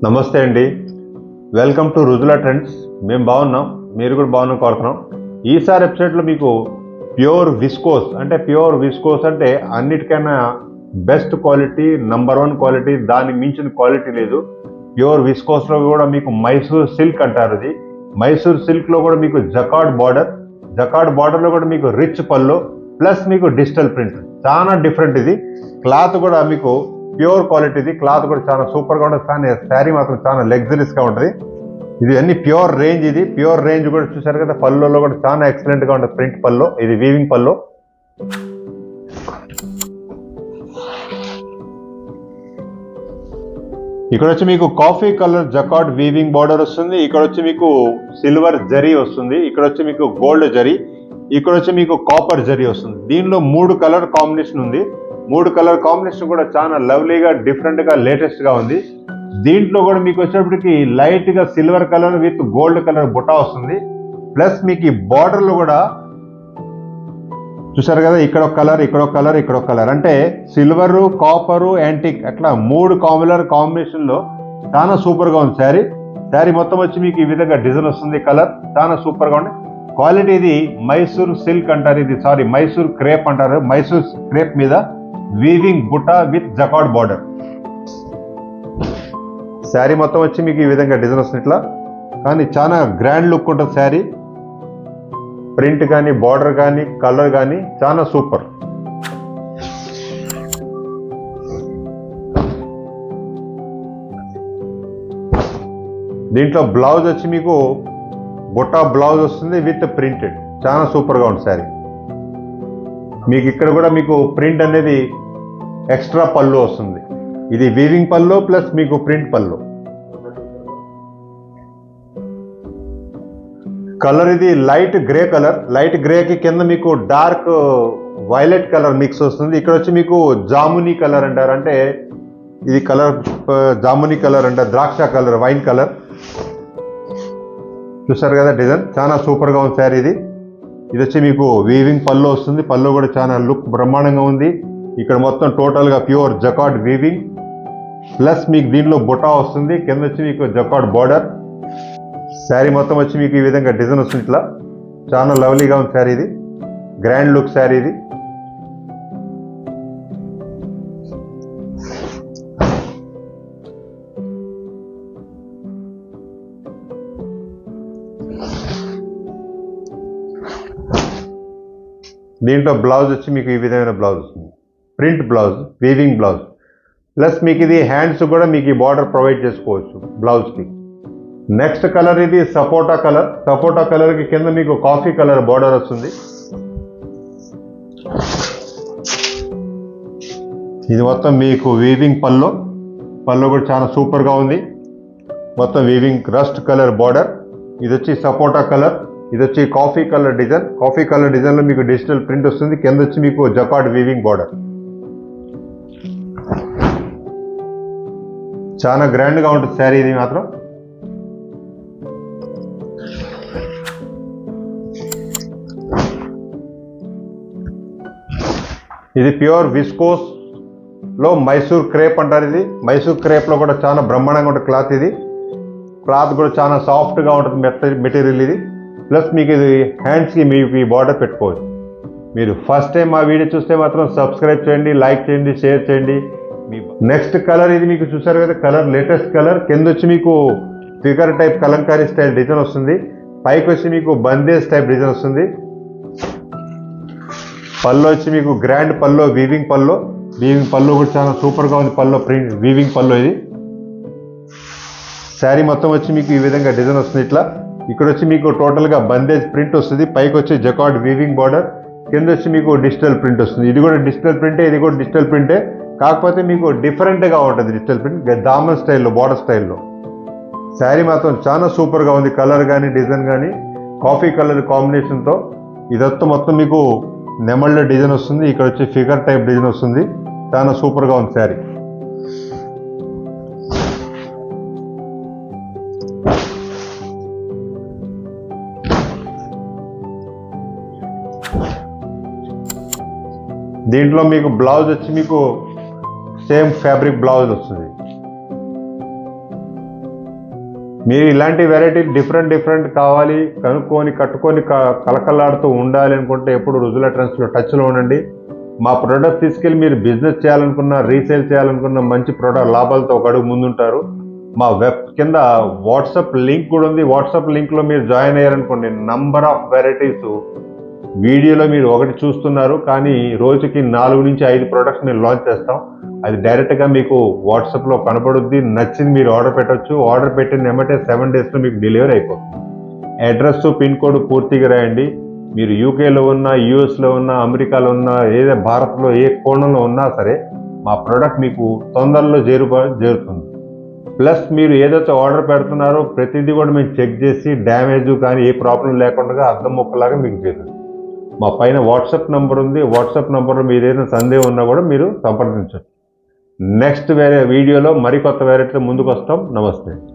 నమస్తే అండి welcome to Rujula trends మేము బాగున్నాం మీరు కూడా బాగున్నాం కోరుతున్నాం ఈసారి ఎపిసోడ్లో మీకు ప్యూర్ విస్కోస్ అంటే ప్యూర్ విస్కోస్ అంటే అన్నిటికైనా best quality number one quality దానికి మించిన క్వాలిటీ లేదు ప్యూర్ విస్కోస్లో కూడా మీకు మైసూర్ సిల్క్ అంటారు ఇది మైసూర్ సిల్క్లో కూడా మీకు జకాడ్ బార్డర్ జకాడ్ బార్డర్లో కూడా మీకు రిచ్ పళ్ళు ప్లస్ మీకు డిజిటల్ ప్రింట్ చాలా డిఫరెంట్ ఇది క్లాత్ కూడా మీకు ప్యూర్ క్వాలిటీ ఇది క్లాత్ కూడా చాలా సూపర్గా ఉంటుంది కానీ శారీ మాత్రం చాలా లగ్జరీస్గా ఉంటుంది ఇది అన్ని ప్యూర్ రేంజ్ ఇది ప్యూర్ రేంజ్ కూడా చూసారు కదా పళ్ళులో కూడా చాలా ఎక్సలెంట్గా ఉంటుంది ప్రింట్ పళ్ళు ఇది వీవింగ్ పళ్ళు ఇక్కడ వచ్చి మీకు coffee colour jacquard weaving border వస్తుంది ఇక్కడ వచ్చి మీకు సిల్వర్ జరీ వస్తుంది ఇక్కడ వచ్చి మీకు గోల్డ్ జరీ ఇక్కడ వచ్చి మీకు కాపర్ జరీ వస్తుంది దీనిలో మూడు కలర్ కాంబినేషన్ ఉంది మూడు కలర్ కాంబినేషన్ కూడా చాలా లవ్లీగా డిఫరెంట్ గా లేటెస్ట్ గా ఉంది దీంట్లో కూడా మీకు వచ్చేటప్పటికి లైట్ గా silver colour with gold colour బుట్ట వస్తుంది ప్లస్ మీకు ఈ బార్డర్ లో కూడా చూసారు కదా ఇక్కడ ఒక కలర్ ఇక్కడ ఒక కలర్ ఇక్కడ ఒక కలర్ అంటే సిల్వర్ కాపరు యాంటిక్ అట్లా మూడు కాంబులర్ కాంబినేషన్ లో చాలా సూపర్ గా ఉంది శారీ శారీ మొత్తం వచ్చి మీకు ఈ విధంగా డిజైన్ వస్తుంది కలర్ చాలా సూపర్ గా ఉంది క్వాలిటీ ఇది మైసూర్ సిల్క్ అంటారు ఇది సారీ మైసూర్ క్రేప్ అంటారు మైసూర్ క్రేప్ మీద వీవింగ్ బుట్ట విత్ జకాడ్ బార్డర్ శారీ మొత్తం వచ్చి మీకు ఈ విధంగా డిజైన్ వస్తుంది ఇట్లా కానీ చాలా గ్రాండ్ లుక్ ఉంటుంది శారీ ప్రింట్ కానీ బార్డర్ కానీ కలర్ కానీ చాలా సూపర్ దీంట్లో బ్లౌజ్ వచ్చి మీకు బుట్ట బ్లౌజ్ వస్తుంది విత్ ప్రింటెడ్ చాలా సూపర్గా ఉంది శారీ మీకు ఇక్కడ కూడా మీకు ప్రింట్ అనేది ఎక్స్ట్రా పళ్ళు వస్తుంది ఇది వీవింగ్ పళ్ళు ప్లస్ మీకు ప్రింట్ పళ్ళు కలర్ ఇది లైట్ గ్రే కలర్ లైట్ గ్రేకి కింద మీకు డార్క్ వైలెట్ కలర్ మిక్స్ వస్తుంది ఇక్కడ వచ్చి మీకు జామునీ కలర్ అంటారు అంటే ఇది కలర్ జామునీ కలర్ అంటే ద్రాక్ష కలర్ వైన్ కలర్ చూసారు కదా డిజైన్ చాలా సూపర్గా ఉంది సార్ ఇది ఇది వచ్చి మీకు వీవింగ్ పళ్ళు వస్తుంది పళ్ళు కూడా చాలా లుక్ బ్రహ్మాండంగా ఉంది ఇక్కడ మొత్తం టోటల్గా ప్యూర్ జకాడ్ వీవింగ్ ప్లస్ మీకు దీనిలో బుటా వస్తుంది కింద వచ్చి మీకు జకాడ్ బార్డర్ శారీ మొత్తం వచ్చి మీకు ఈ విధంగా డిజైన్ వస్తుంది ఇట్లా చాలా లవ్లీగా ఉంది శారీ ఇది గ్రాండ్ లుక్ శారీ ఇది దీంట్లో బ్లౌజ్ వచ్చి మీకు ఈ విధమైన బ్లౌజ్ వస్తుంది print blouse weaving blouse plus మీకు ఇది హ్యాండ్స్ కూడా మీకు ఈ బార్డర్ ప్రొవైడ్ చేసుకోవచ్చు బ్లౌజ్కి నెక్స్ట్ కలర్ ఇది సపోటా కలర్ సపోటా కలర్కి కింద మీకు కాఫీ కలర్ బార్డర్ వస్తుంది ఇది మొత్తం మీకు వీవింగ్ పల్లో పల్లో కూడా చాలా సూపర్గా ఉంది మొత్తం వీవింగ్ రస్ట్ కలర్ బార్డర్ ఇది వచ్చి సపోటా కలర్ ఇది వచ్చి coffee colour design coffee colour డిజైన్లో మీకు డిజిటల్ ప్రింట్ వస్తుంది కింద వచ్చి మీకు జకాడ్ వీవింగ్ బార్డర్ చాలా గ్రాండ్గా ఉంటుంది శారీ ఇది మాత్రం ఇది ప్యూర్ విస్కోస్ లో మైసూర్ క్రేప్ అంటారు ఇది మైసూర్ క్రేప్ లో కూడా చాలా బ్రహ్మాండంగా ఉంటుంది క్లాత్ ఇది క్లాత్ కూడా చాలా సాఫ్ట్ గా ఉంటుంది మెత్త మెటీరియల్ ఇది ప్లస్ మీకు ఇది హ్యాండ్స్ కి మీకు ఈ బార్డర్ పెట్టుకోవచ్చు మీరు ఫస్ట్ టైం మా వీడియో చూస్తే మాత్రం సబ్స్క్రైబ్ చేయండి లైక్ చేయండి షేర్ చేయండి మీ నెక్స్ట్ కలర్ ఇది మీకు చూసారు కదా కలర్ లేటెస్ట్ కలర్ కింద వచ్చి మీకు figure type kalamkari style design వస్తుంది పైకి వచ్చి మీకు బందేజ్ టైప్ డిజైన్ వస్తుంది పళ్ళు వచ్చి మీకు గ్రాండ్ పళ్ళు వీవింగ్ పళ్ళు వీవింగ్ పళ్ళు కూడా చాలా సూపర్గా ఉంది పళ్ళు ప్రింట్ వీవింగ్ పళ్ళు ఇది శారీ మొత్తం వచ్చి మీకు ఈ విధంగా డిజైన్ వస్తుంది ఇట్లా ఇక్కడ వచ్చి మీకు టోటల్గా బందేజ్ ప్రింట్ వస్తుంది పైకి వచ్చి జకాడ్ వీవింగ్ బార్డర్ కింద వచ్చి మీకు డిజిటల్ ప్రింట్ వస్తుంది ఇది కూడా డిజిటల్ ప్రింటే ఇది కూడా డిజిటల్ ప్రింటే కాకపోతే మీకు డిఫరెంట్గా ఉంటుంది డిజిటల్ ప్రింట్ దామన్ స్టైల్లో బార్డర్ స్టైల్లో శారీ మాత్రం చాలా సూపర్గా ఉంది కలర్ కానీ డిజైన్ కానీ కాఫీ కలర్ కాంబినేషన్తో ఇదంతా మొత్తం మీకు నెమళ్ళ డిజైన్ వస్తుంది ఇక్కడ వచ్చి ఫిగర్ టైప్ డిజైన్ వస్తుంది చాలా సూపర్గా ఉంది శారీ దీంట్లో మీకు బ్లౌజ్ వచ్చి మీకు సేమ్ ఫ్యాబ్రిక్ బ్లౌజ్ వస్తుంది మీరు ఇలాంటి వెరైటీ డిఫరెంట్ డిఫరెంట్ కావాలి కనుక్కొని కట్టుకొని క- కలకలాడుతూ ఉండాలి అనుకుంటే ఎప్పుడు రుజుల ట్రెండ్స్లో టచ్లో ఉండండి మా ప్రొడక్ట్ తీసుకెళ్ళి మీరు బిజినెస్ చేయాలనుకున్నా రీసేల్ చేయాలనుకున్న మంచి ప్రొడక్ట్ లాభాలతో ఒక అడుగు ముందుంటారు మా వెబ్ కింద వాట్సాప్ లింక్ కూడా ఉంది వాట్సాప్ లింక్లో మీరు జాయిన్ అయ్యారనుకోండి నంబర్ ఆఫ్ వెరైటీస్ వీడియోలో మీరు ఒకటి చూస్తున్నారు కానీ రోజుకి నాలుగు నుంచి ఐదు ప్రొడక్ట్స్ మేము లాంచ్ చేస్తాం అది డైరెక్ట్గా మీకు వాట్సాప్లో కనపడుద్ది నచ్చింది మీరు ఆర్డర్ పెట్టొచ్చు ఆర్డర్ పెట్టిన ఎమ్మటే సెవెన్ డేస్లో మీకు డెలివరీ అయిపోతుంది అడ్రస్ పిన్ కోడ్ పూర్తిగా రాయండి మీరు యూకేలో ఉన్నా యూఎస్లో ఉన్నా అమెరికాలో ఉన్నా ఏదే భారత్లో ఏ కోణంలో ఉన్నా సరే మా ప్రోడక్ట్ మీకు తొందరలో చేరు చేరుతుంది ప్లస్ మీరు ఏదైతే ఆర్డర్ పెడుతున్నారో ప్రతిదీ కూడా మేము చెక్ చేసి డ్యామేజ్ కానీ ఏ ప్రాబ్లం లేకుండా అద్దం మొక్కలాగా మీకు చేరుతుంది మా పైన వాట్సాప్ నంబర్ ఉంది వాట్సాప్ నంబర్లో మీరు ఏదైనా సందేహం ఉన్నా కూడా మీరు సంప్రదించవచ్చు నెక్స్ట్ వేరే వీడియోలో మరికొత్త వెరైటీతో ముందుకు వస్తాం నమస్తే